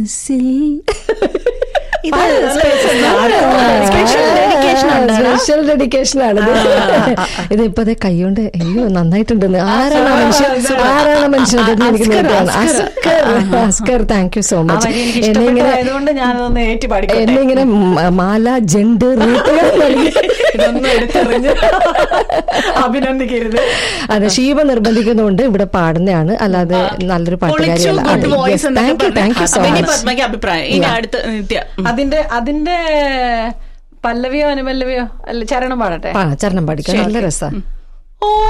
Special dedication ആണ് ഇത് ഇപ്പൊ അതെ കൈകൊണ്ട് അയ്യോ നന്നായിട്ടുണ്ടെന്ന് ആരാണ് ആ മനുഷ്യൻ ആരാണ് ആ മനുഷ്യൻ അതെന്ന് എനിക്ക് നോക്കുകയാണ് Askar Askar thank you so ah much വരി എനിക്ക് എന്നെ ഇങ്ങനെ ഇഷ്ടപ്പെട്ടതായതുകൊണ്ട് ഞാനതൊന്ന് ഏറ്റു പാടിക്കോട്ടെ എന്നെ ഇങ്ങനെ മ- മാല ജണ്ട് റൂട്ടുകൾ നൽകി ഇതൊന്നും എടുത്തെറിഞ്ഞ് അഭിനന്ദിക്കരുത് അതെ ഷീബ നിർബന്ധിക്കുന്നതുകൊണ്ട് ഇവിടെ പാടുന്നതാണ് അല്ലാതെ നല്ലൊരു പൊളിച്ചു ഗുഡ് വോയിസ് പാട്ടുകാരിയല്ല thank you thank you so ഇനി മച്ച് പത്മയ്ക്ക് അഭിപ്രായം ഇനി അടുത്ത നിത്യ ഉം. അതിന്റെ അതിന്റെ പല്ലവിയോ അനുപല്ലവിയോ അല്ല ചരണം പാടട്ടെ ചരണം പാടിക്കാൻ നല്ല രസമാണ് ഓ